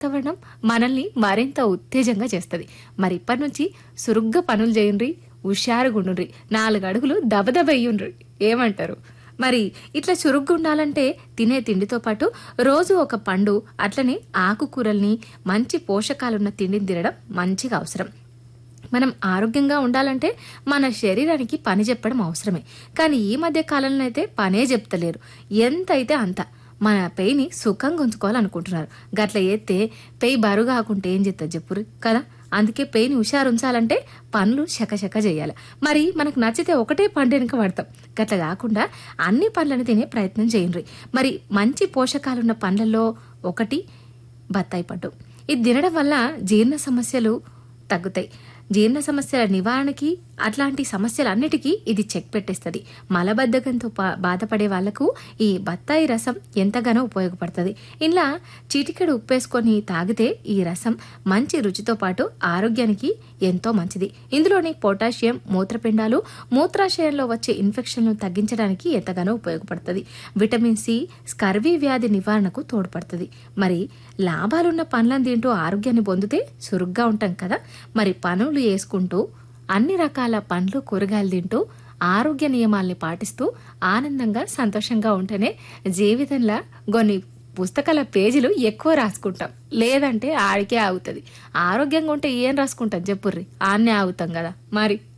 వాతావరణం మనల్ని మరింత ఉత్తేజంగా చేస్తుంది మరి ఇప్పటి నుంచి సురుగ్గా పనులు చేయండి హుషారుగుండ్రి నాలుగు అడుగులు దబదబయ్యుండ్రి ఏమంటారు మరి ఇట్లా చురుగ్గా ఉండాలంటే తినే తిండితో పాటు రోజు ఒక పండు అట్లనే ఆకుకూరల్ని మంచి పోషకాలున్న తిండిని తినడం మంచిగా అవసరం మనం ఆరోగ్యంగా ఉండాలంటే మన శరీరానికి పని చెప్పడం అవసరమే కానీ ఈ మధ్య కాలంలో అయితే పనే చెప్తలేరు ఎంత అయితే అంత మన పెయిని సుఖంగా ఉంచుకోవాలనుకుంటున్నారు గట్ల ఎత్తే పెయి బరువు కాకుంటే ఏం చేస్తుంది చెప్పురు కదా అందుకే పెయిని హుషారు ఉంచాలంటే పనులు శకశక చేయాలి మరి మనకు నచ్చితే ఒకటే పండు వెనుక పడతాం గట్ల కాకుండా అన్ని పండ్లను తినే ప్రయత్నం చేయండి మరి మంచి పోషకాలున్న పండ్లలో ఒకటి బత్తాయి పండు ఇది తినడం వల్ల జీర్ణ సమస్యలు తగ్గుతాయి జీర్ణ సమస్యల నివారణకి అట్లాంటి సమస్యలన్నిటికీ ఇది చెక్ పెట్టేస్తుంది మలబద్ధకంతో పా- బాధపడే వాళ్లకు ఈ బత్తాయి రసం ఎంతగానో ఉపయోగపడుతుంది ఇలా చిటికెడు ఉప్పేసుకొని తాగితే ఈ రసం మంచి రుచితో పాటు ఆరోగ్యానికి ఎంతో మంచిది ఇందులోని పొటాషియం మూత్రపిండాలు మూత్రాశయంలో వచ్చే ఇన్ఫెక్షన్లను తగ్గించడానికి ఎంతగానో ఉపయోగపడుతుంది విటమిన్ సి స్కర్వీ వ్యాధి నివారణకు తోడ్పడుతుంది మరి లాభాలున్న పండ్లను తింటూ ఆరోగ్యాన్ని పొందితే చురుగ్గా ఉంటాం కదా మరి పనులు చేసుకుంటూ అన్ని రకాల పండ్లు కూరగాయలు తింటూ ఆరోగ్య నియమాల్ని పాటిస్తూ ఆనందంగా సంతోషంగా ఉంటేనే జీవితంలో కొన్ని పుస్తకాల పేజీలు ఎక్కువ రాసుకుంటాం లేదంటే ఆడికే ఆగుతుంది ఆరోగ్యంగా ఉంటే ఏం రాసుకుంటాం చెప్పుర్రి ఆన్నే ఆగుతాం కదా మరి